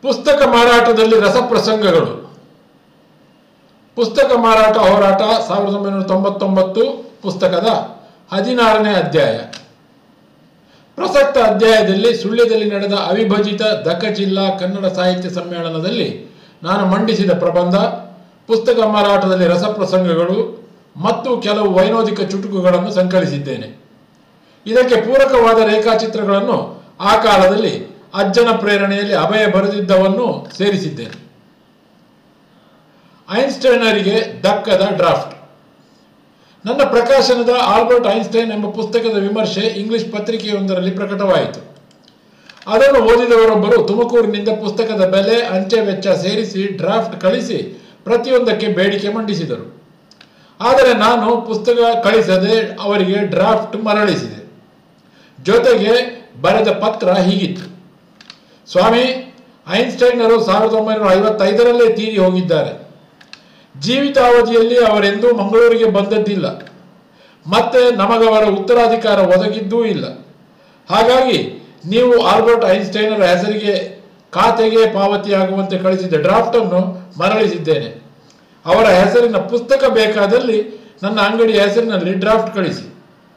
ಪುಸ್ತಕ ಮಾರಾಟದಲ್ಲಿ ರಸಪ್ರಸಂಗಗಳು ಪುಸ್ತಕ ಮಾರಾಟ ಹೋರಾಟ ಸಾವಿರದ ಒಂಬೈನೂರ ತೊಂಬತ್ತೊಂಬತ್ತು ಪುಸ್ತಕದ ಹದಿನಾರನೇ ಅಧ್ಯಾಯ ಪ್ರಸಕ್ತ ಅಧ್ಯಾಯದಲ್ಲಿ ಸುಳ್ಯದಲ್ಲಿ ನಡೆದ ಅವಿಭಜಿತ ದಕ್ಕ ಜಿಲ್ಲಾ ಕನ್ನಡ ಸಾಹಿತ್ಯ ಸಮ್ಮೇಳನದಲ್ಲಿ ನಾನು ಮಂಡಿಸಿದ ಪ್ರಬಂಧ ಪುಸ್ತಕ ಮಾರಾಟದಲ್ಲಿ ರಸಪ್ರಸಂಗಗಳು ಮತ್ತು ಕೆಲವು ವೈನೋದಿಕ ಚುಟುಕುಗಳನ್ನು ಸಂಕಲಿಸಿದ್ದೇನೆ ಇದಕ್ಕೆ ಪೂರಕವಾದ ರೇಖಾಚಿತ್ರಗಳನ್ನು ಆ ಕಾಲದಲ್ಲಿ ಅಜ್ಜನ ಪ್ರೇರಣೆಯಲ್ಲಿ ಅಭಯ ಬರೆದಿದ್ದವನ್ನು ಸೇರಿಸಿದ್ದೇನೆ ಐನ್ಸ್ಟೈನರಿಗೆ ದಕ್ಕದ ಡ್ರಾಫ್ಟ್ ನನ್ನ ಪ್ರಕಾಶನದ ಆಲ್ಬರ್ಟ್ ಐನ್ಸ್ಟೈನ್ ಎಂಬ ಪುಸ್ತಕದ ವಿಮರ್ಶೆ ಇಂಗ್ಲಿಷ್ ಪತ್ರಿಕೆಯೊಂದರಲ್ಲಿ ಪ್ರಕಟವಾಯಿತು ಅದನ್ನು ಓದಿದವರೊಬ್ಬರು ತುಮಕೂರಿನಿಂದ ಪುಸ್ತಕದ ಬೆಲೆ ಅಂಚೆ ವೆಚ್ಚ ಸೇರಿಸಿ ಡ್ರಾಫ್ಟ್ ಕಳಿಸಿ ಪ್ರತಿಯೊಂದಕ್ಕೆ ಬೇಡಿಕೆ ಮಂಡಿಸಿದರು ಆದರೆ ನಾನು ಪುಸ್ತಕ ಕಳಿಸದೆ ಅವರಿಗೆ ಡ್ರಾಫ್ಟ್ ಮರಳಿಸಿದೆ ಜೊತೆಗೆ ಬರೆದ ಪತ್ರ ಹೀಗಿತ್ತು ಸ್ವಾಮಿ ಐನ್ಸ್ಟೈನರು ಸಾವಿರದ ಒಂಬೈನೂರ ಐವತ್ತೈದರಲ್ಲೇ ತೀರಿ ಹೋಗಿದ್ದಾರೆ ಜೀವಿತಾವಧಿಯಲ್ಲಿ ಅವರೆಂದೂ ಮಂಗಳೂರಿಗೆ ಬಂದದ್ದಿಲ್ಲ ಮತ್ತೆ ನಮಗವರ ಉತ್ತರಾಧಿಕಾರ ಒದಗಿದ್ದೂ ಇಲ್ಲ ಹಾಗಾಗಿ ನೀವು ಆಲ್ಬರ್ಟ್ ಐನ್ಸ್ಟೈನರ ಹೆಸರಿಗೆ ಖಾತೆಗೆ ಪಾವತಿಯಾಗುವಂತೆ ಕಳಿಸಿದ ಡ್ರಾಫ್ಟ್ ಅನ್ನು ಮರಳಿಸಿದ್ದೇನೆ ಅವರ ಹೆಸರಿನ ಪುಸ್ತಕ ಬೇಕಾದಲ್ಲಿ ನನ್ನ ಅಂಗಡಿಯ ಹೆಸರಿನಲ್ಲಿ ಡ್ರಾಫ್ಟ್ ಕಳಿಸಿ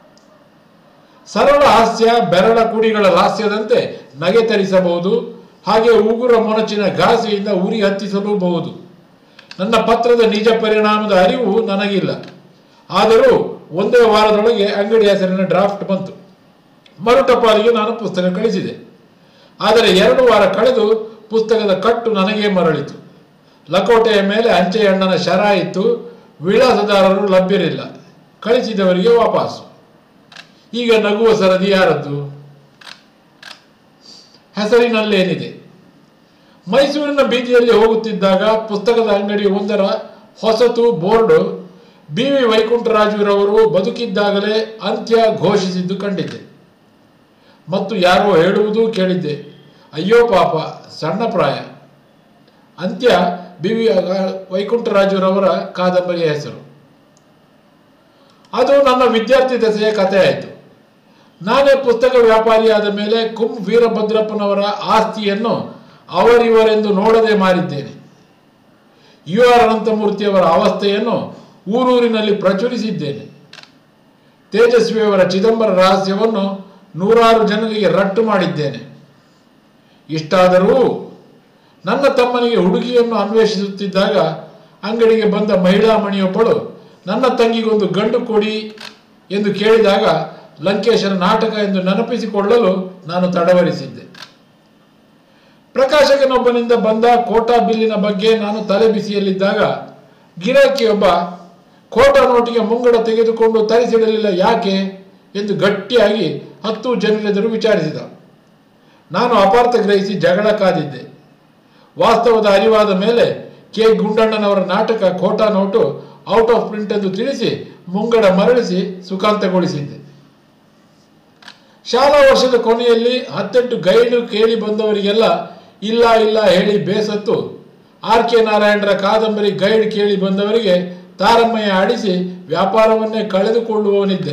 ಸರಳ ಹಾಸ್ಯ ಬೆರಳ ಕುಡಿಗಳ ಲಾಸ್ಯದಂತೆ ನಗೆ ತರಿಸಬಹುದು ಹಾಗೆ ಉಗುರ ಮೊನಚಿನ ಘಾಸೆಯಿಂದ ಉರಿ ಹತ್ತಿಸಲೂಬಹುದು ನನ್ನ ಪತ್ರದ ನಿಜ ಪರಿಣಾಮದ ಅರಿವು ನನಗಿಲ್ಲ ಆದರೂ ಒಂದೇ ವಾರದೊಳಗೆ ಅಂಗಡಿ ಹೆಸರಿನ ಡ್ರಾಫ್ಟ್ ಬಂತು ಮರುಟಪಾಲಿಗೆ ನಾನು ಪುಸ್ತಕ ಕಳಿಸಿದೆ ಆದರೆ ಎರಡು ವಾರ ಕಳೆದು ಪುಸ್ತಕದ ಕಟ್ಟು ನನಗೇ ಮರಳಿತು ಲಕೋಟೆಯ ಮೇಲೆ ಅಂಚೆ ಅಣ್ಣನ ಶರ ಇತ್ತು ವಿಳಾಸದಾರರು ಲಭ್ಯರಿಲ್ಲ ಕಳಿಸಿದವರಿಗೆ ವಾಪಸ್ಸು ಈಗ ನಗುವ ಸರದಿ ಯಾರದ್ದು ಹೆಸರಿನಲ್ಲೇನಿದೆ ಮೈಸೂರಿನ ಬೀದಿಯಲ್ಲಿ ಹೋಗುತ್ತಿದ್ದಾಗ ಪುಸ್ತಕದ ಅಂಗಡಿ ಒಂದರ ಹೊಸತು ಬೋರ್ಡು ಬಿ ವಿ ವೈಕುಂಠರಾಜುರವರು ಬದುಕಿದ್ದಾಗಲೇ ಅಂತ್ಯ ಘೋಷಿಸಿದ್ದು ಕಂಡಿದ್ದೆ ಮತ್ತು ಯಾರೋ ಹೇಳುವುದೂ ಕೇಳಿದ್ದೆ ಅಯ್ಯೋ ಪಾಪ ಸಣ್ಣ ಪ್ರಾಯ ಅಂತ್ಯ ಬಿ ವಿ ವೈಕುಂಠರಾಜುರವರ ಕಾದಂಬರಿಯ ಹೆಸರು ಅದು ನನ್ನ ವಿದ್ಯಾರ್ಥಿ ದಶೆಯ ಕಥೆ ಆಯಿತು ನಾನೇ ಪುಸ್ತಕ ವ್ಯಾಪಾರಿಯಾದ ಮೇಲೆ ಕುಂ ವೀರಭದ್ರಪ್ಪನವರ ಆಸ್ತಿಯನ್ನು ಅವರಿವರೆಂದು ನೋಡದೆ ಮಾರಿದ್ದೇನೆ ಯು ಆರ್ ಅನಂತಮೂರ್ತಿಯವರ ಅವಸ್ಥೆಯನ್ನು ಊರೂರಿನಲ್ಲಿ ಪ್ರಚುರಿಸಿದ್ದೇನೆ ತೇಜಸ್ವಿಯವರ ಚಿದಂಬರ ರಹಸ್ಯವನ್ನು ನೂರಾರು ಜನರಿಗೆ ರಟ್ಟು ಮಾಡಿದ್ದೇನೆ ಇಷ್ಟಾದರೂ ನನ್ನ ತಮ್ಮನಿಗೆ ಹುಡುಗಿಯನ್ನು ಅನ್ವೇಷಿಸುತ್ತಿದ್ದಾಗ ಅಂಗಡಿಗೆ ಬಂದ ಮಹಿಳಾ ಮಣಿಯೊಬ್ಬಳು ನನ್ನ ತಂಗಿಗೊಂದು ಗಂಡು ಕೊಡಿ ಎಂದು ಕೇಳಿದಾಗ ಲಂಕೇಶನ ನಾಟಕ ಎಂದು ನೆನಪಿಸಿಕೊಳ್ಳಲು ನಾನು ತಡವರಿಸಿದ್ದೆ ಪ್ರಕಾಶಕನೊಬ್ಬನಿಂದ ಬಂದ ಕೋಟಾ ಬಿಲ್ಲಿನ ಬಗ್ಗೆ ನಾನು ತಲೆ ಬಿಸಿಯಲ್ಲಿದ್ದಾಗ ಗಿರಾಕಿಯೊಬ್ಬ ಕೋಟಾ ನೋಟಿಗೆ ಮುಂಗಡ ತೆಗೆದುಕೊಂಡು ತರಿಸಿಡಲಿಲ್ಲ ಯಾಕೆ ಎಂದು ಗಟ್ಟಿಯಾಗಿ ಹತ್ತು ಜನರೆದುರು ವಿಚಾರಿಸಿದ ನಾನು ಅಪಾರ್ಥ ಗ್ರಹಿಸಿ ಜಗಳ ಕಾದಿದ್ದೆ ವಾಸ್ತವದ ಅರಿವಾದ ಮೇಲೆ ಕೆ ಗುಂಡಣ್ಣನವರ ನಾಟಕ Khota Notu out of print ಎಂದು ತಿಳಿಸಿ ಮುಂಗಡ ಮರಳಿಸಿ ಸುಖಾಂತಗೊಳಿಸಿದ್ದೆ ಶಾಲಾ ವರ್ಷದ ಕೊನೆಯಲ್ಲಿ ಹತ್ತೆಂಟು ಗೈಡು ಕೇಳಿ ಬಂದವರಿಗೆಲ್ಲ ಇಲ್ಲ ಇಲ್ಲ ಹೇಳಿ ಬೇಸತ್ತು ಆರ್ ಕೆ ನಾರಾಯಣರ ಕಾದಂಬರಿ ಗೈಡ್ ಕೇಳಿ ಬಂದವರಿಗೆ ತಾರಮ್ಮಯ್ಯ ಆಡಿಸಿ ವ್ಯಾಪಾರವನ್ನೇ ಕಳೆದುಕೊಳ್ಳುವವನಿದ್ದೆ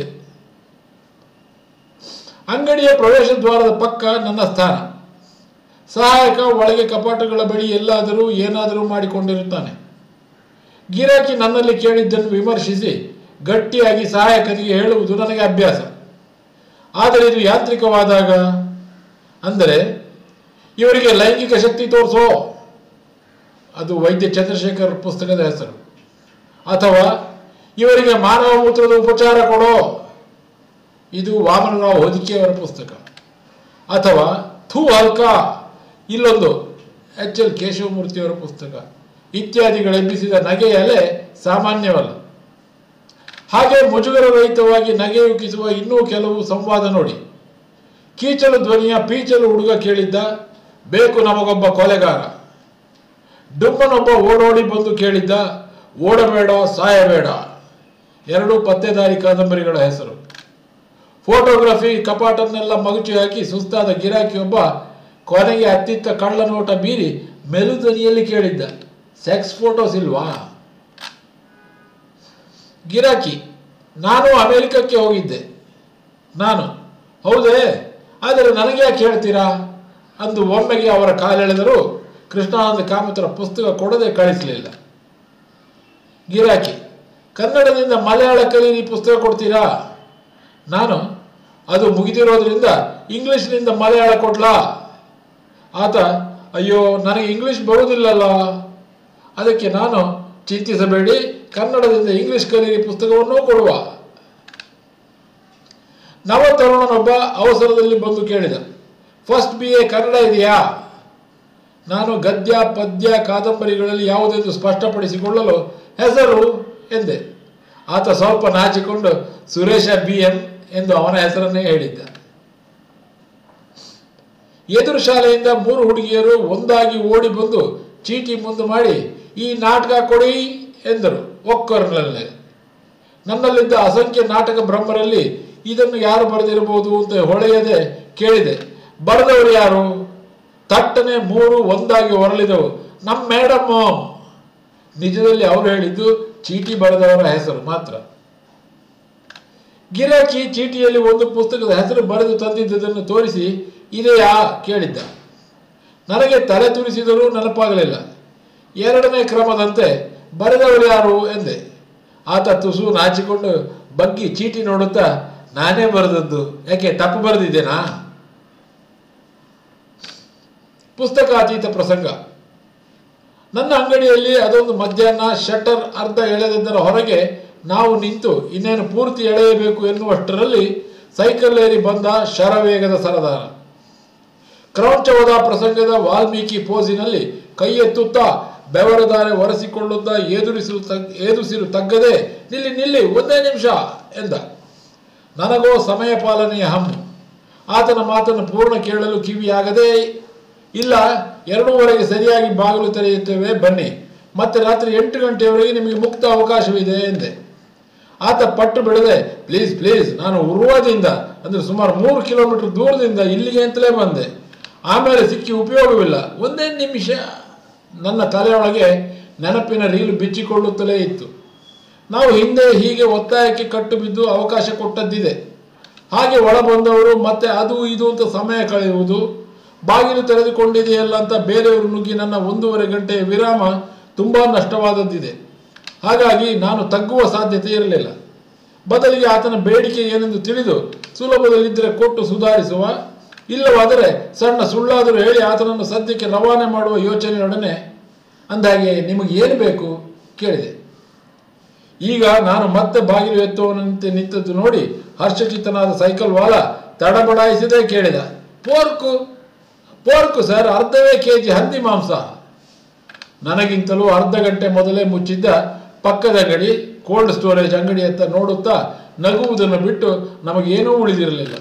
ಅಂಗಡಿಯ ಪ್ರವೇಶ ದ್ವಾರದ ಪಕ್ಕ ನನ್ನ ಸ್ಥಾನ ಸಹಾಯಕ ಒಳಗೆ ಕಪಾಟುಗಳ ಬಳಿ ಎಲ್ಲಾದರೂ ಏನಾದರೂ ಮಾಡಿಕೊಂಡಿರುತ್ತಾನೆ ಗಿರಾಕಿ ನನ್ನಲ್ಲಿ ಕೇಳಿದ್ದನ್ನು ವಿಮರ್ಶಿಸಿ ಗಟ್ಟಿಯಾಗಿ ಸಹಾಯಕನಿಗೆ ಹೇಳುವುದು ನನಗೆ ಅಭ್ಯಾಸ ಆದರೆ ಇದು ಯಾಂತ್ರಿಕವಾದಾಗ ಅಂದರೆ ಇವರಿಗೆ ಲೈಂಗಿಕ ಶಕ್ತಿ ತೋರಿಸೋ ಅದು ವೈದ್ಯ ಚಂದ್ರಶೇಖರ್ ಪುಸ್ತಕದ ಹೆಸರು ಅಥವಾ ಇವರಿಗೆ ಮಾನವ ಮೂತ್ರದ ಉಪಚಾರ ಕೊಡೋ ಇದು ವಾಮನರಾವ್ ಹೊದಿಕೆಯವರ ಪುಸ್ತಕ ಅಥವಾ ಥೂ ಹಲ್ಕ ಇಲ್ಲೊಂದು ಎಚ್ ಎಲ್ ಕೇಶವಮೂರ್ತಿಯವರ ಪುಸ್ತಕ ಇತ್ಯಾದಿಗಳೆಬ್ಬಿಸಿದ ನಗೆಯ ಅಲೆ ಸಾಮಾನ್ಯವಲ್ಲ ಹಾಗೆ ಮುಜುಗರ ರಹಿತವಾಗಿ ನಗೆಯುಕಿಸುವ ಇನ್ನೂ ಕೆಲವು ಸಂವಾದ ನೋಡಿ ಕೀಚಲು ಧ್ವನಿಯ ಪೀಚಲು ಹುಡುಗ ಕೇಳಿದ್ದ ಬೇಕು ನಮಗೊಬ್ಬ ಕೊಲೆಗಾರ ಡುಮ್ಮನೊಬ್ಬ ಓಡೋಡಿ ಬಂದು ಕೇಳಿದ್ದ ಓಡಬೇಡ ಸಾಯಬೇಡ ಎರಡೂ ಪತ್ತೆದಾರಿ ಕಾದಂಬರಿಗಳ ಹೆಸರು ಫೋಟೋಗ್ರಫಿ ಕಪಾಟನ್ನೆಲ್ಲ ಮಗುಚಿ ಹಾಕಿ ಸುಸ್ತಾದ ಗಿರಾಕಿಯೊಬ್ಬ ಕೊನೆಗೆ ಅತ್ತಿತ್ತ ಕಳ್ಳ ನೋಟ ಬೀರಿ ಮೆಲುಧ್ವನಿಯಲ್ಲಿ ಕೇಳಿದ್ದ ಸೆಕ್ಸ್ ಫೋಟೋಸ್ ಇಲ್ವಾ ಗಿರಾಕಿ ನಾನು ಅಮೆರಿಕಕ್ಕೆ ಹೋಗಿದ್ದೆ ನಾನು ಹೌದೇ ಆದರೆ ನನಗೆ ಯಾಕೆ ಹೇಳ್ತೀರಾ ಅಂದು ಒಮ್ಮೆಗೆ ಅವರ ಕಾಲೆಳೆದರು ಕೃಷ್ಣಾನಂದ ಕಾಮತರ ಪುಸ್ತಕ ಕೊಡದೆ ಕಳಿಸಲಿಲ್ಲ ಗಿರಾಕಿ ಕನ್ನಡದಿಂದ ಮಲಯಾಳ ಕಲೀರಿ ಪುಸ್ತಕ ಕೊಡ್ತೀರಾ ನಾನು ಅದು ಮುಗಿದಿರೋದ್ರಿಂದ ಇಂಗ್ಲಿಷ್ನಿಂದ ಮಲಯಾಳ ಕೊಡ್ಲಾ ಆತ ಅಯ್ಯೋ ನನಗೆ ಇಂಗ್ಲಿಷ್ ಬರುವುದಿಲ್ಲಲ್ಲ ಅದಕ್ಕೆ ನಾನು ಚಿಂತಿಸಬೇಡಿ ಕನ್ನಡದಿಂದ ಇಂಗ್ಲಿಷ್ ಕಲೀರಿ ಪುಸ್ತಕವನ್ನೂ ಕೊಡುವ ನವ ತರುಣನೊಬ್ಬ ಅವಸರದಲ್ಲಿ ಬಂದು ಕೇಳಿದ ಫಸ್ಟ್ ಬಿ ಎ ಕನ್ನಡ ಇದೆಯಾ ನಾನು ಗದ್ಯ ಪದ್ಯ ಕಾದಂಬರಿಗಳಲ್ಲಿ ಯಾವುದೆಂದು ಸ್ಪಷ್ಟಪಡಿಸಿಕೊಳ್ಳಲು ಹೆಸರು ಎಂದೆ ಆತ ಸ್ವಲ್ಪ ನಾಚಿಕೊಂಡು ಸುರೇಶ ಬಿ ಎಂ ಎಂದು ಅವನ ಹೆಸರನ್ನೇ ಹೇಳಿದ್ದ ಎದುರು ಶಾಲೆಯಿಂದ ಮೂರು ಹುಡುಗಿಯರು ಒಂದಾಗಿ ಓಡಿ ಬಂದು ಚೀಟಿ ಮುಂದೆ ಮಾಡಿ ಈ ನಾಟಕ ಕೊಡಿ ಎಂದರು ಒಕ್ಕರ್ನಲ್ಲೇ ನನ್ನಲ್ಲಿದ್ದ ಅಸಂಖ್ಯ ನಾಟಕ ಬ್ರಹ್ಮರಲ್ಲಿ ಇದನ್ನು ಯಾರು ಬರೆದಿರಬಹುದು ಅಂತ ಹೊಳೆಯದೆ ಕೇಳಿದೆ ಬರೆದವರು ಯಾರು ತಟ್ಟನೆ ಮೂರು ಒಂದಾಗಿ ಹೊರಳಿದವು ನಮ್ಮ ಮೇಡಮ್ಮು ನಿಜದಲ್ಲಿ ಅವರು ಹೇಳಿದ್ದು ಚೀಟಿ ಬರೆದವರ ಹೆಸರು ಮಾತ್ರ ಗಿರಾಕಿ ಚೀಟಿಯಲ್ಲಿ ಒಂದು ಪುಸ್ತಕದ ಹೆಸರು ಬರೆದು ತಂದಿದ್ದುದನ್ನು ತೋರಿಸಿ ಇದೆಯಾ ಕೇಳಿದ್ದ ನನಗೆ ತಲೆ ತುರಿಸಿದರೂ ನೆನಪಾಗಲಿಲ್ಲ ಎರಡನೇ ಕ್ರಮದಂತೆ ಬರೆದವರು ಯಾರು ಎಂದೆ ಆತ ತುಸು ನಾಚಿಕೊಂಡು ಬಗ್ಗಿ ಚೀಟಿ ನೋಡುತ್ತಾ ನಾನೇ ಬರೆದದ್ದು ಯಾಕೆ ತಪ್ಪು ಬರೆದಿದ್ದೇನಾ ಪುಸ್ತಕಾತೀತ ಪ್ರಸಂಗ ನನ್ನ ಅಂಗಡಿಯಲ್ಲಿ ಅದೊಂದು ಮಧ್ಯಾಹ್ನ ಶಟರ್ ಅರ್ಧ ಎಳೆದಿದ್ದರ ಹೊರಗೆ ನಾವು ನಿಂತು ಇನ್ನೇನು ಪೂರ್ತಿ ಎಳೆಯಬೇಕು ಎನ್ನುವಷ್ಟರಲ್ಲಿ ಸೈಕಲ್ ಏರಿ ಬಂದ ಶರವೇಗದ ಸರದಾರ ಕ್ರೌಂಚವದ ಪ್ರಸಂಗದ ವಾಲ್ಮೀಕಿ ಪೋಸಿನಲ್ಲಿ ಕೈ ಎತ್ತುತ್ತಾ ಬೆವರದಾರೆ ಒರೆಸಿಕೊಳ್ಳುತ್ತಾ ಏದುರಿಸಿರು ತಗ್ ಏದುಸಿರು ತಗ್ಗದೆ ನಿಲ್ಲಿ ನಿಲ್ಲಿ ಒಂದೇ ನಿಮಿಷ ಎಂದ ನನಗೋ ಸಮಯ ಪಾಲನೆಯ ಹಮ್ಮು ಆತನ ಮಾತನ್ನು ಪೂರ್ಣ ಕೇಳಲು ಕಿವಿಯಾಗದೇ ಇಲ್ಲ ಎರಡೂವರೆಗೆ ಸರಿಯಾಗಿ ಬಾಗಿಲು ತೆರೆಯುತ್ತೇವೆ ಬನ್ನಿ ಮತ್ತೆ ರಾತ್ರಿ ಎಂಟು ಗಂಟೆಯವರೆಗೆ ನಿಮಗೆ ಮುಕ್ತ ಅವಕಾಶವಿದೆ ಎಂದೆ ಆತ ಪಟ್ಟು ಬಿಡದೆ ಪ್ಲೀಸ್ ಪ್ಲೀಸ್ ನಾನು ಉರುವದಿಂದ ಅಂದರೆ ಸುಮಾರು ಮೂರು ಕಿಲೋಮೀಟರ್ ದೂರದಿಂದ ಇಲ್ಲಿಗೆ ಅಂತಲೇ ಬಂದೆ ಆಮೇಲೆ ಸಿಕ್ಕಿ ಉಪಯೋಗವಿಲ್ಲ ಒಂದೇ ನಿಮಿಷ ನನ್ನ ತಲೆಯೊಳಗೆ ನೆನಪಿನ ರೀಲು ಬಿಚ್ಚಿಕೊಳ್ಳುತ್ತಲೇ ಇತ್ತು ನಾವು ಹಿಂದೆ ಹೀಗೆ ಒತ್ತಾಯಕ್ಕೆ ಕಟ್ಟು ಬಿದ್ದು ಅವಕಾಶ ಕೊಟ್ಟದ್ದಿದೆ ಹಾಗೆ ಒಳ ಬಂದವರು ಮತ್ತೆ ಅದು ಇದು ಅಂತ ಸಮಯ ಕಳೆಯುವುದು ಬಾಗಿಲು ತೆರೆದುಕೊಂಡಿದೆಯಲ್ಲ ಅಂತ ಬೇರೆಯವರು ನುಗ್ಗಿ ನನ್ನ ಒಂದೂವರೆ ಗಂಟೆಯ ವಿರಾಮ ತುಂಬ ನಷ್ಟವಾದದ್ದಿದೆ ಹಾಗಾಗಿ ನಾನು ತಗ್ಗುವ ಸಾಧ್ಯತೆ ಇರಲಿಲ್ಲ ಬದಲಿಗೆ ಆತನ ಬೇಡಿಕೆ ಏನೆಂದು ತಿಳಿದು ಸುಲಭದಲ್ಲಿದ್ದರೆ ಕೊಟ್ಟು ಸುಧಾರಿಸುವ ಇಲ್ಲವಾದರೆ ಸಣ್ಣ ಸುಳ್ಳಾದರೂ ಹೇಳಿ ಆತನನ್ನು ಸದ್ಯಕ್ಕೆ ರವಾನೆ ಮಾಡುವ ಯೋಚನೆಯೊಡನೆ ಅಂದಾಗೆ ನಿಮಗೆ ಏನು ಬೇಕು ಕೇಳಿದೆ ಈಗ ನಾನು ಮತ್ತೆ ಬಾಗಿಲು ಎತ್ತುವನಂತೆ ನಿಂತದ್ದು ನೋಡಿ ಹರ್ಷಚಿತ್ತನಾದ ಸೈಕಲ್ ವಾಲ ತಡಬಡಾಯಿಸದೆ ಕೇಳಿದ ಪೋರ್ಕು ಪೋರ್ಕು ಸರ್ ಅರ್ಧವೇ ಕೆ ಜಿ ಹಂದಿ ಮಾಂಸ ನನಗಿಂತಲೂ ಅರ್ಧ ಗಂಟೆ ಮೊದಲೇ ಮುಚ್ಚಿದ್ದ ಪಕ್ಕದ ಅಂಗಡಿ ಕೋಲ್ಡ್ ಸ್ಟೋರೇಜ್ ಅಂಗಡಿಯತ್ತ ನೋಡುತ್ತಾ ನಗುವುದನ್ನು ಬಿಟ್ಟು ನಮಗೇನೂ ಉಳಿದಿರಲಿಲ್ಲ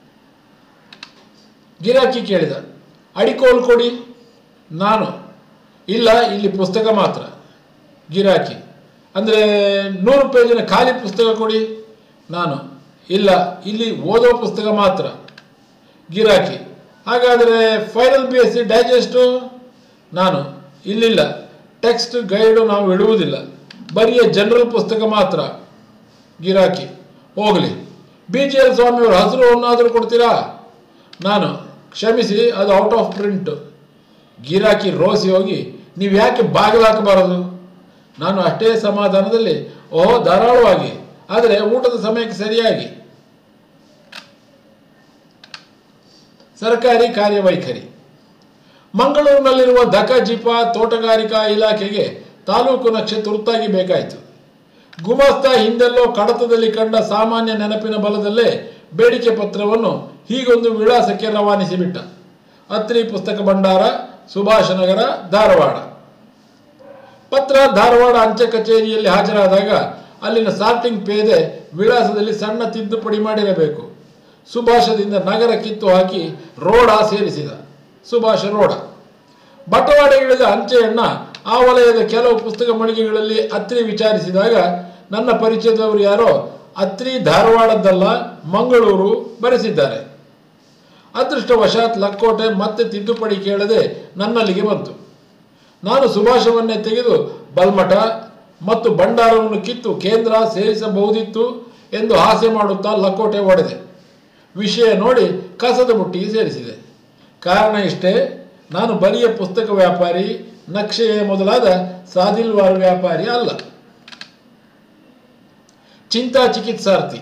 ಗಿರಾಕಿ ಕೇಳಿದ ಅಡಿಕೋಲ್ ಕೊಡಿ ನಾನು ಇಲ್ಲ ಇಲ್ಲಿ ಪುಸ್ತಕ ಮಾತ್ರ ಗಿರಾಕಿ ಅಂದರೆ ನೂರು ಪೇಜಿನ ಖಾಲಿ ಪುಸ್ತಕ ಕೊಡಿ ನಾನು ಇಲ್ಲ ಇಲ್ಲಿ ಓದೋ ಪುಸ್ತಕ ಮಾತ್ರ ಗಿರಾಕಿ ಹಾಗಾದರೆ final B S C digest ನಾನು ಇಲ್ಲಿಲ್ಲ ಟೆಕ್ಸ್ಟ್ ಗೈಡು ನಾವು ಇಡುವುದಿಲ್ಲ ಬರಿಯ ಜನರಲ್ ಪುಸ್ತಕ ಮಾತ್ರ ಗಿರಾಕಿ ಹೋಗಲಿ ಬಿ ಜಿ ಎಲ್ ಸ್ವಾಮಿಯವರು ಹಸಿರು ಹಣ್ಣಾದರೂ ಕೊಡ್ತೀರಾ ನಾನು ಕ್ಷಮಿಸಿ ಅದು ಔಟ್ ಆಫ್ ಪ್ರಿಂಟ್ ಗಿರಾಕಿ ರೋಸಿ ಹೋಗಿ ನೀವು ಯಾಕೆ ಬಾಗಿಲು ಹಾಕಬಾರದು ನಾನು ಅಷ್ಟೇ ಸಮಾಧಾನದಲ್ಲಿ ಓಹೋ ಧಾರಾಳವಾಗಿ ಆದರೆ ಊಟದ ಸಮಯಕ್ಕೆ ಸರಿಯಾಗಿ ಸರ್ಕಾರಿ ಕಾರ್ಯವೈಖರಿ ಮಂಗಳೂರಿನಲ್ಲಿರುವ ದಕ ಜಿಪ ತೋಟಗಾರಿಕಾ ಇಲಾಖೆಗೆ ತಾಲೂಕು ನಕ್ಷೆ ತುರ್ತಾಗಿ ಬೇಕಾಯಿತು ಗುಮಾಸ್ತ ಹಿಂದೆಲ್ಲೋ ಕಡತದಲ್ಲಿ ಕಂಡ ಸಾಮಾನ್ಯ ನೆನಪಿನ ಬಲದಲ್ಲೇ ಬೇಡಿಕೆ ಪತ್ರವನ್ನು ಹೀಗೊಂದು ವಿಳಾಸಕ್ಕೆ ರವಾನಿಸಿಬಿಟ್ಟ ಅತ್ರಿ ಪುಸ್ತಕ ಭಂಡಾರ ಸುಭಾಷ ನಗರ ಧಾರವಾಡ ಪತ್ರ ಧಾರವಾಡ ಅಂಚೆ ಕಚೇರಿಯಲ್ಲಿ ಹಾಜರಾದಾಗ ಅಲ್ಲಿನ ಸಾರ್ಟಿಂಗ್ ಪೇದೆ ವಿಳಾಸದಲ್ಲಿ ಸಣ್ಣ ತಿದ್ದುಪಡಿ ಮಾಡಿರಬೇಕು ಸುಭಾಷದಿಂದ ನಗರ ಕಿತ್ತು ಹಾಕಿ ರೋಡ ಸೇರಿಸಿದ ಸುಭಾಷ ರೋಡ ಬಟವಾಡೆಗಿಳಿದ ಅಂಚೆಯನ್ನ ಆ ವಲಯದ ಕೆಲವು ಪುಸ್ತಕ ಮಳಿಗೆಗಳಲ್ಲಿ ಅತ್ರಿ ವಿಚಾರಿಸಿದಾಗ ನನ್ನ ಪರಿಚಯದವರು ಯಾರೋ ಅತ್ರಿ ಧಾರವಾಡದ್ದಲ್ಲ ಮಂಗಳೂರು ಬರೆಸಿದ್ದಾರೆ ಅದೃಷ್ಟವಶಾತ್ ಲಕ್ಕೋಟೆ ಮತ್ತೆ ತಿದ್ದುಪಡಿ ಕೇಳದೆ ನನ್ನಲ್ಲಿಗೆ ಬಂತು ನಾನು ಸುಭಾಷವನ್ನೇ ತೆಗೆದು ಬಲ್ಮಠ ಮತ್ತು ಭಂಡಾರವನ್ನು ಕಿತ್ತು ಕೇಂದ್ರ ಸೇರಿಸಬಹುದಿತ್ತು ಎಂದು ಆಸೆ ಮಾಡುತ್ತಾ ಲಕ್ಕೋಟೆ ಒಡೆದೆ ವಿಷಯ ನೋಡಿ ಕಸದ ಬುಟ್ಟಿಗೆ ಸೇರಿಸಿದೆ ಕಾರಣ ಇಷ್ಟೇ ನಾನು ಬರಿಯ ಪುಸ್ತಕ ವ್ಯಾಪಾರಿ ನಕ್ಷೆಯ ಮೊದಲಾದ ಸಾದಿಲ್ವಾರ್ ವ್ಯಾಪಾರಿ ಅಲ್ಲ ಚಿಂತಾ ಚಿಕಿತ್ಸಾರ್ಥಿ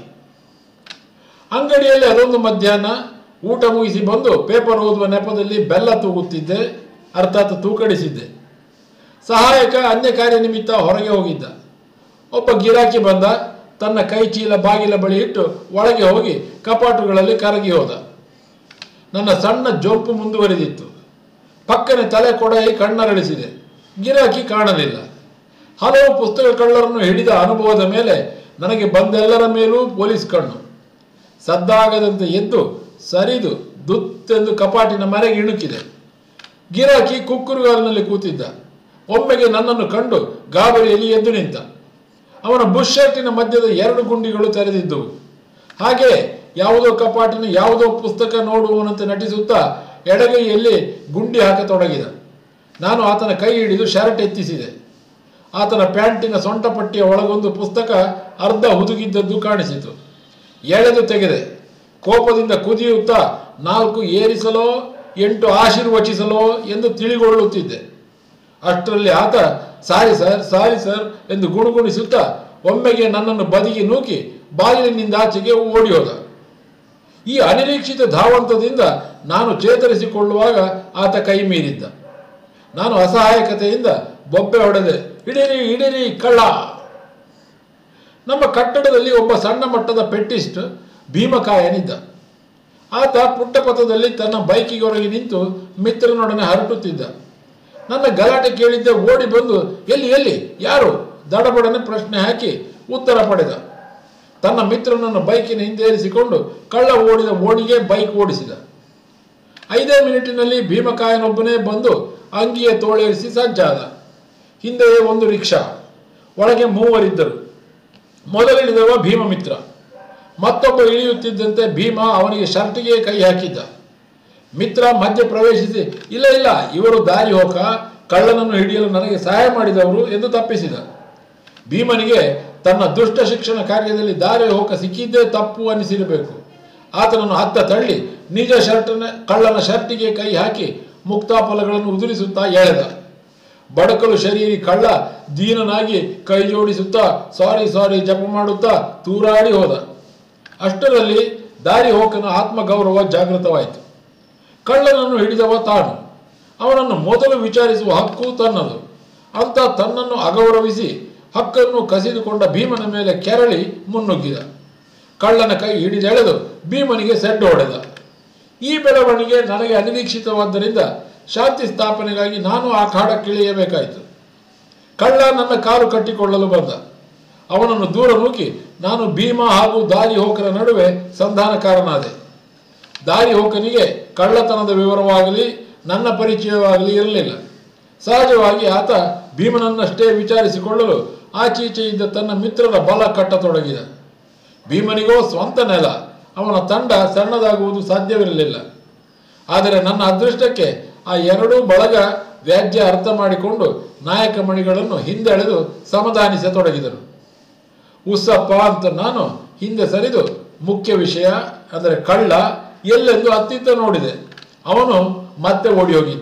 ಅಂಗಡಿಯಲ್ಲಿ ಅದೊಂದು ಮಧ್ಯಾಹ್ನ ಊಟ ಮುಗಿಸಿ ಬಂದು ಪೇಪರ್ ಓದುವ ನೆಪದಲ್ಲಿ ಬೆಲ್ಲ ತೂಗುತ್ತಿದ್ದೆ ಅರ್ಥಾತ್ ತೂಕಡಿಸಿದ್ದೆ ಸಹಾಯಕ ಅನ್ಯ ಕಾರ್ಯ ನಿಮಿತ್ತ ಹೊರಗೆ ಹೋಗಿದ್ದ ಒಬ್ಬ ಗಿರಾಕಿ ಬಂದ ತನ್ನ ಕೈ ಚೀಲ ಬಾಗಿಲ ಬಳಿ ಇಟ್ಟು ಒಳಗೆ ಹೋಗಿ ಕಪಾಟುಗಳಲ್ಲಿ ಕರಗಿ ಹೋದ ನನ್ನ ಸಣ್ಣ ಜೊಂಪು ಮುಂದುವರೆದಿತ್ತು ಪಕ್ಕನೆ ತಲೆ ಕೊಡಯಿ ಕಣ್ಣರಳಿಸಿದೆ ಗಿರಾಕಿ ಕಾಣಲಿಲ್ಲ ಹಲವು ಪುಸ್ತಕ ಕಳ್ಳರನ್ನು ಹಿಡಿದ ಅನುಭವದ ಮೇಲೆ ನನಗೆ ಬಂದೆಲ್ಲರ ಮೇಲೂ ಪೊಲೀಸ್ ಕಣ್ಣು ಸದ್ದಾಗದಂತೆ ಎದ್ದು ಸರಿದು ದುತ್ತೆಂದು ಕಪಾಟಿನ ಮರೆಗೆ ಇಣುಕಿದೆ ಗಿರಾಕಿ ಕುಕ್ಕುರುಗಾಲಿನಲ್ಲಿ ಕೂತಿದ್ದ ಒಮ್ಮೆಗೆ ನನ್ನನ್ನು ಕಂಡು ಗಾಬರಿಯಲ್ಲಿ ಎದ್ದು ನಿಂತ ಅವನ ಬುಷ್ ಶರ್ಟಿನ ಮಧ್ಯದ ಎರಡು ಗುಂಡಿಗಳು ತೆರೆದಿದ್ದವು ಹಾಗೆ ಯಾವುದೋ ಕಪಾಟಿನ ಯಾವುದೋ ಪುಸ್ತಕ ನೋಡುವವನಂತೆ ನಟಿಸುತ್ತಾ ಎಡಗೈಯಲ್ಲಿ ಗುಂಡಿ ಹಾಕತೊಡಗಿದ ನಾನು ಆತನ ಕೈ ಹಿಡಿದು ಶರ್ಟ್ ಎತ್ತಿಸಿದೆ ಆತನ ಪ್ಯಾಂಟಿನ ಸೊಂಟಪಟ್ಟಿಯ ಒಳಗೊಂದು ಪುಸ್ತಕ ಅರ್ಧ ಹುದುಗಿದ್ದದ್ದು ಕಾಣಿಸಿತು ಎಳೆದು ತೆಗೆದೆ ಕೋಪದಿಂದ ಕುದಿಯುತ್ತಾ ನಾಲ್ಕು ಏರಿಸಲೋ ಎಂಟು ಆಶೀರ್ವಚಿಸಲೋ ಎಂದು ತಿಳಿಗೊಳ್ಳುತ್ತಿದ್ದೆ ಅಷ್ಟರಲ್ಲಿ ಆತ ಸಾರಿ ಸರ್ ಸಾರಿ ಸರ್ ಎಂದು ಗುಣಗುಣಿಸುತ್ತಾ ಒಮ್ಮೆಗೆ ನನ್ನನ್ನು ಬದಿಗೆ ನೂಕಿ ಬಾಗಿಲಿನಿಂದ ಆಚೆಗೆ ಓಡಿ ಹೋದ ಈ ಅನಿರೀಕ್ಷಿತ ಧಾವಂತದಿಂದ ನಾನು ಚೇತರಿಸಿಕೊಳ್ಳುವಾಗ ಆತ ಕೈ ಮೀರಿದ್ದ ನಾನು ಅಸಹಾಯಕತೆಯಿಂದ ಬೊಬ್ಬೆ ಹೊಡೆದೆ ಹಿಡಿರಿ ಹಿಡಿರಿ ಕಳ್ಳ ನಮ್ಮ ಕಟ್ಟಡದಲ್ಲಿ ಒಬ್ಬ ಸಣ್ಣ ಮಟ್ಟದ ಪೆಟ್ಟಿಸ್ಟ್ ಭೀಮಕಾಯನಿದ್ದ ಆತ ಪುಟ್ಟಪಥದಲ್ಲಿ ತನ್ನ ಬೈಕಿಗೊರಗಿ ನಿಂತು ಮಿತ್ರನೊಡನೆ ಹರಟುತ್ತಿದ್ದ ನನ್ನ ಗಲಾಟೆ ಕೇಳಿದ್ದೆ ಓಡಿ ಬಂದು ಎಲ್ಲಿ ಎಲ್ಲಿ ಯಾರು ದಡಬಡನೆ ಪ್ರಶ್ನೆ ಹಾಕಿ ಉತ್ತರ ಪಡೆದ ತನ್ನ ಮಿತ್ರನನ್ನು ಬೈಕಿನ ಹಿಂದೇರಿಸಿಕೊಂಡು ಕಳ್ಳ ಓಡಿದ ಓಣಿಗೆ ಬೈಕ್ ಓಡಿಸಿದ ಐದೇ ಮಿನಿಟಿನಲ್ಲಿ ಭೀಮಕಾಯನೊಬ್ಬನೇ ಬಂದು ಅಂಗಿಯ ತೋಳೇರಿಸಿ ಸಜ್ಜಾದ ಹಿಂದೆಯೇ ಒಂದು ರಿಕ್ಷಾ ಒಳಗೆ ಮೂವರಿದ್ದರು ಮೊದಲಿಳಿದವ ಭೀಮಮಿತ್ರ ಮತ್ತೊಬ್ಬ ಇಳಿಯುತ್ತಿದ್ದಂತೆ ಭೀಮ ಅವನಿಗೆ ಶರ್ಟಿಗೆ ಕೈ ಹಾಕಿದ್ದ ಮಿತ್ರ ಮಧ್ಯ ಪ್ರವೇಶಿಸಿ ಇಲ್ಲ ಇಲ್ಲ ಇವರು ದಾರಿ ಹೋಕ ಕಳ್ಳನನ್ನು ಹಿಡಿಯಲು ನನಗೆ ಸಹಾಯ ಮಾಡಿದವರು ಎಂದು ತಪ್ಪಿಸಿದ ಭೀಮನಿಗೆ ತನ್ನ ದುಷ್ಟ ಶಿಕ್ಷಣ ಕಾರ್ಯದಲ್ಲಿ ದಾರಿ ಹೋಕ ಸಿಕ್ಕಿದ್ದೇ ತಪ್ಪು ಅನಿಸಿರಬೇಕು ಆತನನ್ನು ಹತ್ತ ತಳ್ಳಿ ನಿಜ ಶರ್ಟನ ಕಳ್ಳನ ಶರ್ಟಿಗೆ ಕೈ ಹಾಕಿ ಮುಕ್ತಾಫಲಗಳನ್ನು ಉದುರಿಸುತ್ತಾ ಎಳೆದ ಬಡಕಲು ಶರೀರಿ ಕಳ್ಳ ದೀನನಾಗಿ ಕೈ ಜೋಡಿಸುತ್ತಾ ಸಾರಿ ಸಾರಿ ಜಪ ಮಾಡುತ್ತಾ ತೂರಾಡಿ ಹೋದ ಅಷ್ಟರಲ್ಲಿ ದಾರಿ ಹೋಕನ ಆತ್ಮಗೌರವ ಜಾಗೃತವಾಯಿತು ಕಳ್ಳನನ್ನು ಹಿಡಿದವ ತಾನು ಅವನನ್ನು ಮೊದಲು ವಿಚಾರಿಸುವ ಹಕ್ಕು ತನ್ನದು ಅಂತ ತನ್ನನ್ನು ಅಗೌರವಿಸಿ ಹಕ್ಕನ್ನು ಕಸಿದುಕೊಂಡ ಭೀಮನ ಮೇಲೆ ಕೆರಳಿ ಮುನ್ನುಗ್ಗಿದ ಕಳ್ಳನ ಕೈ ಹಿಡಿದೆಳೆದು ಭೀಮನಿಗೆ ಸೆಡ್ಡು ಹೊಡೆದ ಈ ಬೆಳವಣಿಗೆ ನನಗೆ ಅನಿರೀಕ್ಷಿತವಾದ್ದರಿಂದ ಶಾಂತಿ ಸ್ಥಾಪನೆಗಾಗಿ ನಾನು ಆ ಕಾಡಕ್ಕಿಳಿಯಬೇಕಾಯಿತು ಕಳ್ಳ ನನ್ನ ಕಾಲು ಕಟ್ಟಿಕೊಳ್ಳಲು ಬಂದ ಅವನನ್ನು ದೂರ ನೂಕಿ ನಾನು ಭೀಮ ಹಾಗೂ ದಾರಿ ಹೋಕರ ನಡುವೆ ಸಂಧಾನಕಾರನಾದೆ ದಾರಿ ಹೋಕನಿಗೆ ಕಳ್ಳತನದ ವಿವರವಾಗಲಿ ನನ್ನ ಪರಿಚಯವಾಗಲಿ ಇರಲಿಲ್ಲ ಸಹಜವಾಗಿ ಆತ ಭೀಮನನ್ನಷ್ಟೇ ವಿಚಾರಿಸಿಕೊಳ್ಳಲು ಆಚೀಚೆ ಇದ್ದ ತನ್ನ ಮಿತ್ರರ ಬಲ ಕಟ್ಟತೊಡಗಿದ ಭೀಮನಿಗೋ ಸ್ವಂತ ನೆಲ ಅವನ ತಂಡ ಸಣ್ಣದಾಗುವುದು ಸಾಧ್ಯವಿರಲಿಲ್ಲ ಆದರೆ ನನ್ನ ಅದೃಷ್ಟಕ್ಕೆ ಆ ಎರಡೂ ಬಳಗ ವ್ಯಾಜ್ಯ ಅರ್ಥ ಮಾಡಿಕೊಂಡು ನಾಯಕ ಮಣಿಗಳನ್ನು ಹಿಂದೆಳೆದು ಸಮಾಧಾನಿಸತೊಡಗಿದರು ಉಸ್ಸಪ್ಪ ಅಂತ ನಾನು ಹಿಂದೆ ಸರಿದು ಮುಖ್ಯ ವಿಷಯ ಅಂದರೆ ಕಳ್ಳ ಎಲ್ಲೆಂದು ಅತ್ತಿತ್ತ ನೋಡಿದೆ ಅವನು ಮತ್ತೆ ಓಡಿ ಹೋಗಿದ್ದ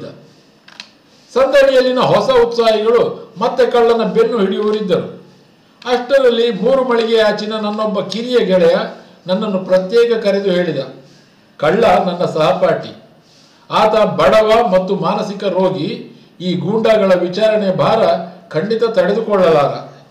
ಸಂದಣಿಯಲ್ಲಿನ ಹೊಸ ಉತ್ಸಾಹಿಗಳು ಮತ್ತೆ ಕಳ್ಳನ ಬೆನ್ನು ಹಿಡಿಯುವರಿದ್ದರು ಅಷ್ಟರಲ್ಲಿ ಮೂರು ಮಳಿಗೆ ಆಚಿನ ನನ್ನೊಬ್ಬ ಕಿರಿಯ ಗೆಳೆಯ ನನ್ನನ್ನು ಪ್ರತ್ಯೇಕ ಕರೆದು ಹೇಳಿದ ಕಳ್ಳ ನನ್ನ ಸಹಪಾಠಿ ಆತ ಬಡವ ಮತ್ತು ಮಾನಸಿಕ ರೋಗಿ ಈ ಗೂಂಡಾಗಳ ವಿಚಾರಣೆ ಭಾರ ಖಂಡಿತ ತಡೆದುಕೊಳ್ಳಲಾರ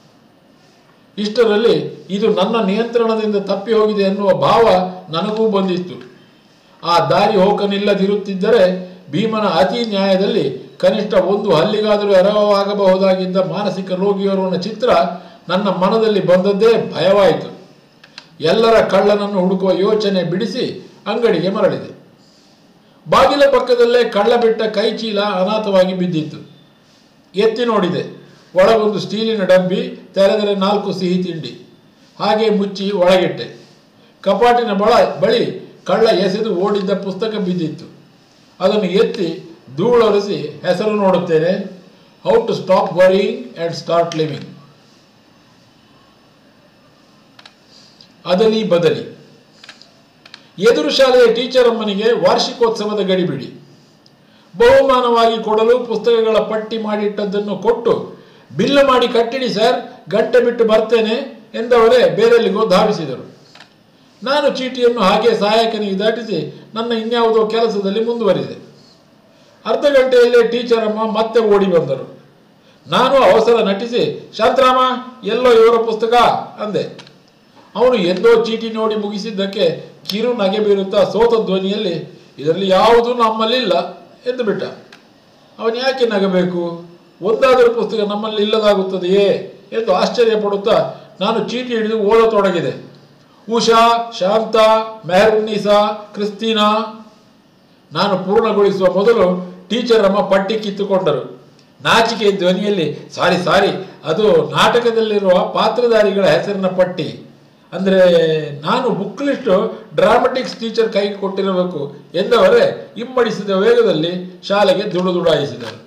ಇಷ್ಟರಲ್ಲಿ ಇದು ನನ್ನ ನಿಯಂತ್ರಣದಿಂದ ತಪ್ಪಿ ಹೋಗಿದೆ ಎನ್ನುವ ಭಾವ ನನಗೂ ಬಂದಿತ್ತು ಆ ದಾರಿ ಹೋಕನಿಲ್ಲದಿರುತ್ತಿದ್ದರೆ ಭೀಮನ ಅತಿ ನ್ಯಾಯದಲ್ಲಿ ಕನಿಷ್ಠ ಒಂದು ಹಲ್ಲಿಗಾದರೂ ಎರವವಾಗಬಹುದಾಗಿದ್ದ ಮಾನಸಿಕ ರೋಗಿಯೋರ್ವನ ಚಿತ್ರ ನನ್ನ ಮನದಲ್ಲಿ ಬಂದದ್ದೇ ಭಯವಾಯಿತು ಎಲ್ಲರ ಕಳ್ಳನನ್ನು ಹುಡುಕುವ ಯೋಚನೆ ಬಿಡಿಸಿ ಅಂಗಡಿಗೆ ಮರಳಿದೆ ಬಾಗಿಲ ಪಕ್ಕದಲ್ಲೇ ಕಳ್ಳ ಬಿಟ್ಟ ಕೈ ಚೀಲ ಅನಾಥವಾಗಿ ಬಿದ್ದಿತ್ತು ಎತ್ತಿ ನೋಡಿದೆ ಒಳಗೊಂದು ಸ್ಟೀಲಿನ ಡಬ್ಬಿ ತೆರೆದರೆ ನಾಲ್ಕು ಸಿಹಿ ತಿಂಡಿ ಹಾಗೆ ಮುಚ್ಚಿ ಒಳಗಿಟ್ಟೆ ಕಪಾಟಿನ ಬಳ ಬಳಿ ಕಳ್ಳ ಎಸೆದು ಓಡಿದ್ದ ಪುಸ್ತಕ ಬಿದ್ದಿತ್ತು ಅದನ್ನು ಎತ್ತಿ ಧೂಳೊರೆಸಿ ಹೆಸರು ನೋಡುತ್ತೇನೆ how to stop worrying and start living ಅದಲಿ ಬದಲಿ ಎದುರು ಶಾಲೆಯ ಟೀಚರ್ ಅಮ್ಮನಿಗೆ ವಾರ್ಷಿಕೋತ್ಸವದ ಗಡಿಬಿಡಿ ಬಹುಮಾನವಾಗಿ ಕೊಡಲು ಪುಸ್ತಕಗಳ ಪಟ್ಟಿ ಮಾಡಿಟ್ಟದ್ದನ್ನು ಕೊಟ್ಟು ಬಿಲ್ಲು ಮಾಡಿ ಕಟ್ಟಿಡಿ ಸರ್ ಗಂಟೆ ಬಿಟ್ಟು ಬರ್ತೇನೆ ಎಂದವರೇ ಬೇರೆಲ್ಲಿಗೋ ಧಾವಿಸಿದರು ನಾನು ಚೀಟಿಯನ್ನು ಹಾಗೆ ಸಹಾಯಕನಿಗೆ ದಾಟಿಸಿ ನನ್ನ ಇನ್ಯಾವುದೋ ಕೆಲಸದಲ್ಲಿ ಮುಂದುವರಿದೆ ಅರ್ಧ ಗಂಟೆಯಲ್ಲೇ ಟೀಚರ್ ಅಮ್ಮ ಮತ್ತೆ ಓಡಿ ಬಂದರು ನಾನು ಅವಸರ ನಟಿಸಿ ಶಾಂತರಾಮ ಎಲ್ಲೋ ಇವರ ಪುಸ್ತಕ ಅಂದೆ ಅವನು ಎಂದೋ ಚೀಟಿ ನೋಡಿ ಮುಗಿಸಿದ್ದಕ್ಕೆ ಕಿರು ನಗೆ ಬೀರುತ್ತಾ ಸೋತ ಧ್ವನಿಯಲ್ಲಿ ಇದರಲ್ಲಿ ಯಾವುದೂ ನಮ್ಮಲ್ಲಿಲ್ಲ ಎಂದು ಬಿಟ್ಟ ಅವನು ಯಾಕೆ ನಗಬೇಕು ಒಂದಾದರೂ ಪುಸ್ತಕ ನಮ್ಮಲ್ಲಿ ಇಲ್ಲದಾಗುತ್ತದೆಯೇ ಎಂದು ಆಶ್ಚರ್ಯ ಪಡುತ್ತಾ ನಾನು ಚೀಟಿ ಹಿಡಿದು ಓದತೊಡಗಿದೆ ಉಷಾ ಶಾಂತ ಮೆಹರುನ್ನೀಸಾ ಕ್ರಿಸ್ತೀನಾ ನಾನು ಪೂರ್ಣಗೊಳಿಸುವ ಮೊದಲು ಟೀಚರ್ ಅಮ್ಮ ಪಟ್ಟಿ ಕಿತ್ತುಕೊಂಡರು ನಾಚಿಕೆ ಧ್ವನಿಯಲ್ಲಿ ಸಾರಿ ಸಾರಿ ಅದು ನಾಟಕದಲ್ಲಿರುವ ಪಾತ್ರಧಾರಿಗಳ ಹೆಸರಿನ ಪಟ್ಟಿ ಅಂದರೆ ನಾನು ಬುಕ್ ಲಿಸ್ಟ್ ಡ್ರಾಮಟಿಕ್ಸ್ ಟೀಚರ್ ಕೈಗೆ ಕೊಟ್ಟಿರಬೇಕು ಎಂದವರೇ ಇಮ್ಮಡಿಸಿದ ವೇಗದಲ್ಲಿ ಶಾಲೆಗೆ ದುಡುದುಡಾಯಿಸಿದರು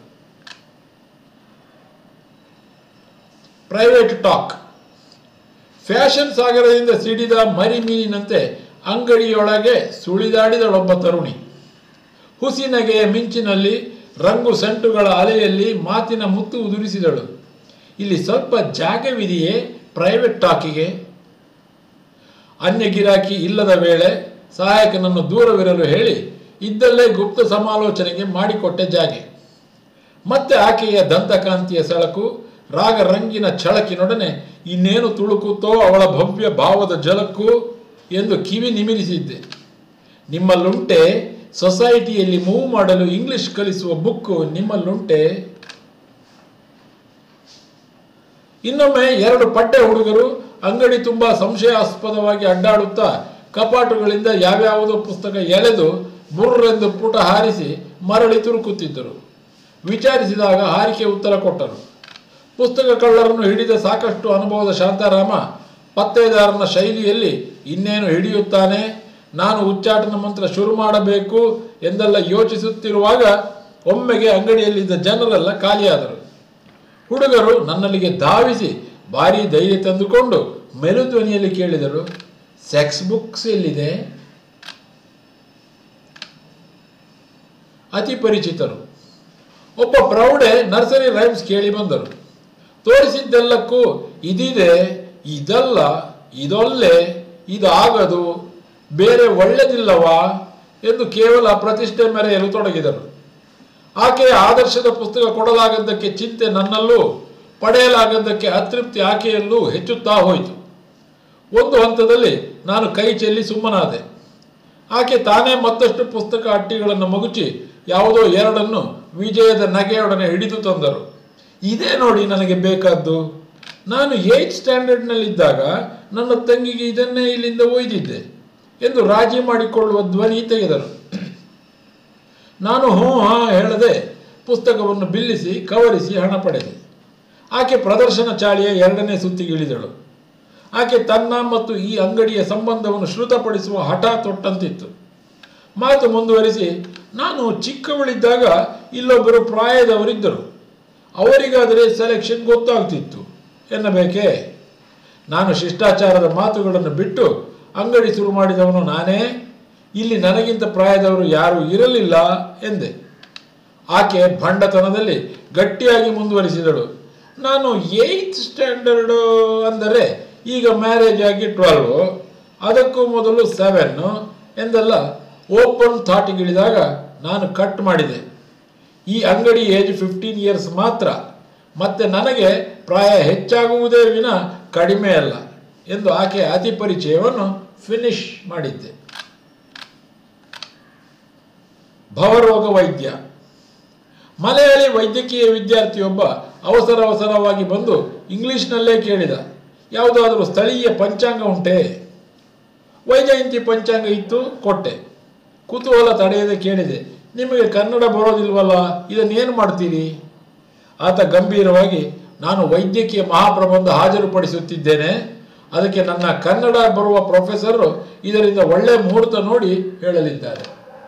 ಪ್ರೈವೇಟ್ ಟಾಕ್ ಫ್ಯಾಷನ್ ಸಾಗರದಿಂದ ಸಿಡಿದ ಮರಿ ಮೀನಿನಂತೆ ಅಂಗಡಿಯೊಳಗೆ ಸುಳಿದಾಡಿದಳೊಬ್ಬ ತರುಣಿ ಹುಸಿನಗೆಯ ಮಿಂಚಿನಲ್ಲಿ ರಂಗು ಸಂಟುಗಳ ಅಲೆಯಲ್ಲಿ ಮಾತಿನ ಮುತ್ತು ಉದುರಿಸಿದಳು ಇಲ್ಲಿ ಸ್ವಲ್ಪ ಜಾಗವಿದೆಯೇ ಪ್ರೈವೇಟ್ ಟಾಕಿಗೆ ಅನ್ಯ ಗಿರಾಕಿ ಇಲ್ಲದ ವೇಳೆ ಸಹಾಯಕನನ್ನು ದೂರವಿರಲು ಹೇಳಿ ಇದ್ದಲ್ಲೇ ಗುಪ್ತ ಸಮಾಲೋಚನೆಗೆ ಮಾಡಿಕೊಟ್ಟೆ ಜಾಗೆ ಮತ್ತೆ ಆಕೆಯ ದಂತಕಾಂತಿಯ ಸಳಕು ರಾಗ ರಂಗಿನ ಛಳಕಿನೊಡನೆ ಇನ್ನೇನು ತುಳುಕುತ್ತೋ ಅವಳ ಭವ್ಯ ಭಾವದ ಜಲಕ್ಕೂ ಎಂದು ಕಿವಿ ನಿಮಿರಿಸಿದ್ದೆ ನಿಮ್ಮಲ್ಲುಂಟೆ ಸೊಸೈಟಿಯಲ್ಲಿ ಮೂವ್ ಮಾಡಲು ಇಂಗ್ಲಿಷ್ ಕಲಿಸುವ ಬುಕ್ಕು ನಿಮ್ಮಲ್ಲುಂಟೆ ಇನ್ನೊಮ್ಮೆ ಎರಡು ಪಡ್ಡೆ ಹುಡುಗರು ಅಂಗಡಿ ತುಂಬ ಸಂಶಯಾಸ್ಪದವಾಗಿ ಅಡ್ಡಾಡುತ್ತಾ ಕಪಾಟುಗಳಿಂದ ಯಾವ್ಯಾವುದೋ ಪುಸ್ತಕ ಎಳೆದು ಬುರ್ರೆಂದು ಪುಟ ಹಾರಿಸಿ ಮರಳಿ ತುರುಕುತ್ತಿದ್ದರು ವಿಚಾರಿಸಿದಾಗ ಹಾರಿಕೆ ಉತ್ತರ ಕೊಟ್ಟರು ಪುಸ್ತಕ ಕಳ್ಳರನ್ನು ಹಿಡಿದ ಸಾಕಷ್ಟು ಅನುಭವದ ಶಾಂತಾರಾಮ ಪತ್ತೇದಾರನ ಶೈಲಿಯಲ್ಲಿ ಇನ್ನೇನು ಹಿಡಿಯುತ್ತಾನೆ ನಾನು ಉಚ್ಚಾಟನ ಮಂತ್ರ ಶುರು ಮಾಡಬೇಕು ಎಂದೆಲ್ಲ ಯೋಚಿಸುತ್ತಿರುವಾಗ ಒಮ್ಮೆಗೆ ಅಂಗಡಿಯಲ್ಲಿದ್ದ ಜನರೆಲ್ಲ ಖಾಲಿಯಾದರು ಹುಡುಗರು ನನ್ನಲ್ಲಿಗೆ ಧಾವಿಸಿ ಭಾರಿ ಧೈರ್ಯ ತಂದುಕೊಂಡು ಮೆಲುಧ್ವನಿಯಲ್ಲಿ ಕೇಳಿದರು ಸೆಕ್ಸ್ ಬುಕ್ಸ್ ಎಲ್ಲಿದೆ ಅತಿ ಪರಿಚಿತರು ಒಬ್ಬ ಪ್ರೌಢೆ ನರ್ಸರಿ ರೈಮ್ಸ್ ಕೇಳಿ ಬಂದರು ತೋರಿಸಿದ್ದೆಲ್ಲಕ್ಕೂ ಇದಿದೆ ಇದಲ್ಲ ಇದೊಲ್ಲೆ ಇದಾಗದು ಬೇರೆ ಒಳ್ಳೆದಿಲ್ಲವಾ ಎಂದು ಕೇವಲ ಪ್ರತಿಷ್ಠೆ ಮೆರೆಯಲು ತೊಡಗಿದರು ಆಕೆಯ ಆದರ್ಶದ ಪುಸ್ತಕ ಕೊಡಲಾಗದ್ದಕ್ಕೆ ಚಿಂತೆ ನನ್ನಲ್ಲೂ ಪಡೆಯಲಾಗದ್ದಕ್ಕೆ ಅತೃಪ್ತಿ ಆಕೆಯಲ್ಲೂ ಹೆಚ್ಚುತ್ತಾ ಹೋಯಿತು ಒಂದು ಹಂತದಲ್ಲಿ ನಾನು ಕೈ ಚೆಲ್ಲಿ ಸುಮ್ಮನಾದೆ ಆಕೆ ತಾನೇ ಮತ್ತಷ್ಟು ಪುಸ್ತಕ ಅಟ್ಟಿಗಳನ್ನು ಮಗುಚಿ ಯಾವುದೋ ಎರಡನ್ನು ವಿಜಯದ ನಗೆಯೊಡನೆ ಹಿಡಿದು ತಂದರು ಇದೇ ನೋಡಿ ನನಗೆ ಬೇಕಾದ್ದು ನಾನು ಏಯ್ತ್ ಸ್ಟ್ಯಾಂಡರ್ಡ್ನಲ್ಲಿದ್ದಾಗ ನನ್ನ ತಂಗಿಗೆ ಇದನ್ನೇ ಇಲ್ಲಿಂದ ಒಯ್ದಿದ್ದೆ ಎಂದು ರಾಜಿ ಮಾಡಿಕೊಳ್ಳುವ ಧ್ವನಿ ತೆಗೆದರು ನಾನು ಹ್ಞೂ ಹಾ ಹೇಳದೆ ಪುಸ್ತಕವನ್ನು ಬಿಲ್ಲಿಸಿ ಕವರಿಸಿ ಹಣ ಪಡೆದೆ ಆಕೆ ಪ್ರದರ್ಶನ ಚಾಳಿಯ ಎರಡನೇ ಸುತ್ತಿಗಿಳಿದಳು ಆಕೆ ತನ್ನ ಮತ್ತು ಈ ಅಂಗಡಿಯ ಸಂಬಂಧವನ್ನು ಶ್ರುತಪಡಿಸುವ ಹಠ ತೊಟ್ಟಂತಿತ್ತು ಮಾತು ಮುಂದುವರಿಸಿ ನಾನು ಚಿಕ್ಕವಳಿದ್ದಾಗ ಇಲ್ಲೊಬ್ಬರು ಪ್ರಾಯದವರಿದ್ದರು ಅವರಿಗಾದರೆ ಸೆಲೆಕ್ಷನ್ ಗೊತ್ತಾಗ್ತಿತ್ತು ಎನ್ನಬೇಕೇ ನಾನು ಶಿಷ್ಟಾಚಾರದ ಮಾತುಗಳನ್ನು ಬಿಟ್ಟು ಅಂಗಡಿ ಶುರು ಮಾಡಿದವನು ನಾನೇ ಇಲ್ಲಿ ನನಗಿಂತ ಪ್ರಾಯದವರು ಯಾರೂ ಇರಲಿಲ್ಲ ಎಂದೆ ಆಕೆ ಭಂಡತನದಲ್ಲಿ ಗಟ್ಟಿಯಾಗಿ ಮುಂದುವರಿಸಿದಳು ನಾನು ಏಯ್ತ್ ಸ್ಟ್ಯಾಂಡರ್ಡು ಅಂದರೆ ಈಗ ಮ್ಯಾರೇಜ್ ಆಗಿ ಟ್ವೆಲ್ವ್ ಅದಕ್ಕೂ ಮೊದಲು ಸೆವೆನ್ನು ಎಂದೆಲ್ಲ ಓಪನ್ ಥಾಟಿಗಿಳಿದಾಗ ನಾನು ಕಟ್ ಮಾಡಿದೆ ಈ ಅಂಗಡಿ ಏಜ್ ಫಿಫ್ಟೀನ್ ಇಯರ್ಸ್ ಮಾತ್ರ ಮತ್ತೆ ನನಗೆ ಪ್ರಾಯ ಹೆಚ್ಚಾಗುವುದೇ ವಿನ ಕಡಿಮೆ ಅಲ್ಲ ಎಂದು ಆಕೆ ಅತಿ ಪರಿಚಯವನ್ನು ಫಿನಿಶ್ ಮಾಡಿದ್ದೆ ಭವರೋಗ ವೈದ್ಯ ಮಲಯಾಳಿ ವೈದ್ಯಕೀಯ ವಿದ್ಯಾರ್ಥಿಯೊಬ್ಬ ಅವಸರ ಅವಸರವಾಗಿ ಬಂದು ಇಂಗ್ಲಿಷ್ನಲ್ಲೇ ಕೇಳಿದ ಯಾವುದಾದರೂ ಸ್ಥಳೀಯ ಪಂಚಾಂಗ ಉಂಟೆ ವೈಜಯಂತಿ ಪಂಚಾಂಗ ಇತ್ತು ಕೊಟ್ಟೆ ಕುತೂಹಲ ತಡೆಯದೆ ಕೇಳಿದೆ ನಿಮಗೆ ಕನ್ನಡ ಬರೋದಿಲ್ವಲ್ಲ ಇದನ್ನೇನು ಮಾಡ್ತೀರಿ ಆತ ಗಂಭೀರವಾಗಿ ನಾನು ವೈದ್ಯಕೀಯ ಮಹಾಪ್ರಬಂಧ ಹಾಜರುಪಡಿಸುತ್ತಿದ್ದೇನೆ ಅದಕ್ಕೆ ನನ್ನ ಕನ್ನಡ ಬರುವ ಪ್ರೊಫೆಸರ್ ಇದರಿಂದ ಒಳ್ಳೆ ಮುಹೂರ್ತ ನೋಡಿ ಹೇಳಲಿದ್ದಾರೆ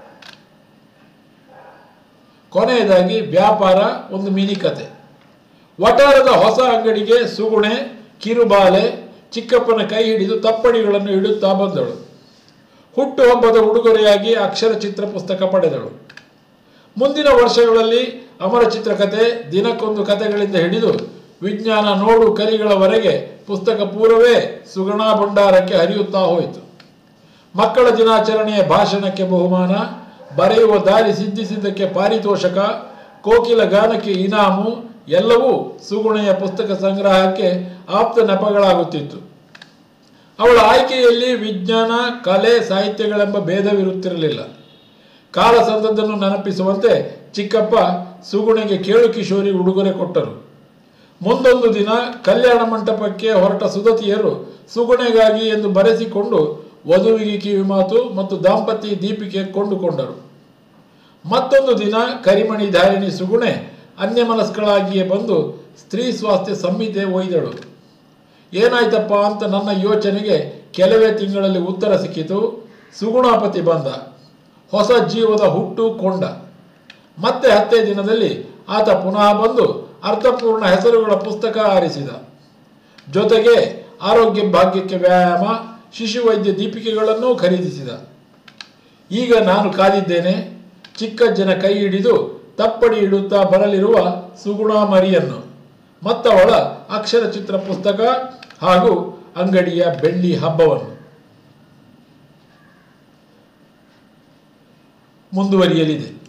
ಕೊನೆಯದಾಗಿ ವ್ಯಾಪಾರ ಒಂದು ಮಿನಿ ಕತೆ ವಟಾರದ ಹೊಸ ಅಂಗಡಿಗೆ ಸುಗುಣೆ ಕಿರುಬಾಲೆ ಚಿಕ್ಕಪ್ಪನ ಕೈ ಹಿಡಿದು ತಪ್ಪಡಿಗಳನ್ನು ಇಡುತ್ತಾ ಬಂದಳು ಹುಟ್ಟುಹಬ್ಬದ ಉಡುಗೊರೆಯಾಗಿ ಅಕ್ಷರ ಚಿತ್ರ ಪುಸ್ತಕ ಪಡೆದಳು ಮುಂದಿನ ವರ್ಷಗಳಲ್ಲಿ ಅಮರ ಚಿತ್ರಕಥೆ ದಿನಕ್ಕೊಂದು ಕಥೆಗಳಿಂದ ಹಿಡಿದು ವಿಜ್ಞಾನ ನೋಡು ಕಲಿಗಳವರೆಗೆ ಪುಸ್ತಕ ಪೂರವೇ ಸುಗಣ ಭಂಡಾರಕ್ಕೆ ಹರಿಯುತ್ತಾ ಹೋಯಿತು ಮಕ್ಕಳ ದಿನಾಚರಣೆಯ ಭಾಷಣಕ್ಕೆ ಬಹುಮಾನ ಬರೆಯುವ ದಾರಿ ಸಿದ್ಧಿಸಿದ್ದಕ್ಕೆ ಪಾರಿತೋಷಕ ಕೋಕಿಲ ಗಾನಕ್ಕೆ ಇನಾಮು ಎಲ್ಲವೂ ಸುಗುಣೆಯ ಪುಸ್ತಕ ಸಂಗ್ರಹಕ್ಕೆ ಆಪ್ತ ನೆಪಗಳಾಗುತ್ತಿತ್ತು ಅವಳ ಆಯ್ಕೆಯಲ್ಲಿ ವಿಜ್ಞಾನ ಕಲೆ ಸಾಹಿತ್ಯಗಳೆಂಬ ಭೇದವಿರುತ್ತಿರಲಿಲ್ಲ ಕಾಲ ಸಂದದ್ದನ್ನು ನೆನಪಿಸುವಂತೆ ಚಿಕ್ಕಪ್ಪ ಸುಗುಣೆಗೆ ಕೇಳು ಕಿಶೋರಿ ಉಡುಗೊರೆ ಕೊಟ್ಟರು ಮುಂದೊಂದು ದಿನ ಕಲ್ಯಾಣ ಮಂಟಪಕ್ಕೆ ಹೊರಟ ಸುದತಿಯರು ಸುಗುಣೆಗಾಗಿ ಎಂದು ಬರೆಸಿಕೊಂಡು ವಧುವಿಗೆ ಕಿವಿಮಾತು ಮತ್ತು ದಾಂಪತ್ಯ ದೀಪಿಕೆ ಕೊಂಡುಕೊಂಡರು ಮತ್ತೊಂದು ದಿನ ಕರಿಮಣಿ ಧಾರಿಣಿ ಸುಗುಣೆ ಅನ್ಯಮನಸ್ಕಳಾಗಿಯೇ ಬಂದು ಸ್ತ್ರೀ ಸ್ವಾಸ್ಥ್ಯ ಸಂಹಿತೆ ಒಯ್ದಳು ಏನಾಯ್ತಪ್ಪ ಅಂತ ನನ್ನ ಯೋಚನೆಗೆ ಕೆಲವೇ ತಿಂಗಳಲ್ಲಿ ಉತ್ತರ ಸಿಕ್ಕಿತು ಸುಗುಣಾಪತಿ ಬಂದ ಹೊಸ ಜೀವದ ಹುಟ್ಟು ಕೊಂಡ ಮತ್ತೆ ಹತ್ತೇ ದಿನದಲ್ಲಿ ಆತ ಪುನಃ ಬಂದು ಅರ್ಥಪೂರ್ಣ ಹೆಸರುಗಳ ಪುಸ್ತಕ ಆರಿಸಿದ ಜೊತೆಗೆ ಆರೋಗ್ಯ ಭಾಗ್ಯಕ್ಕೆ ವ್ಯಾಯಾಮ ಶಿಶುವೈದ್ಯ ದೀಪಿಕೆಗಳನ್ನೂ ಖರೀದಿಸಿದ ಈಗ ನಾನು ಕಾದಿದ್ದೇನೆ ಚಿಕ್ಕಜ್ಜನ ಕೈ ಹಿಡಿದು ತಪ್ಪಡಿ ಇಡುತ್ತಾ ಬರಲಿರುವ ಸುಗುಣ ಮರಿಯನ್ನು ಮತ್ತವಳ ಅಕ್ಷರ ಚಿತ್ರ ಪುಸ್ತಕ ಹಾಗೂ ಅಂಗಡಿಯ ಬೆಳ್ಳಿ ಹಬ್ಬವನ್ನು ಮುಂದುವರಿಯಲಿದೆ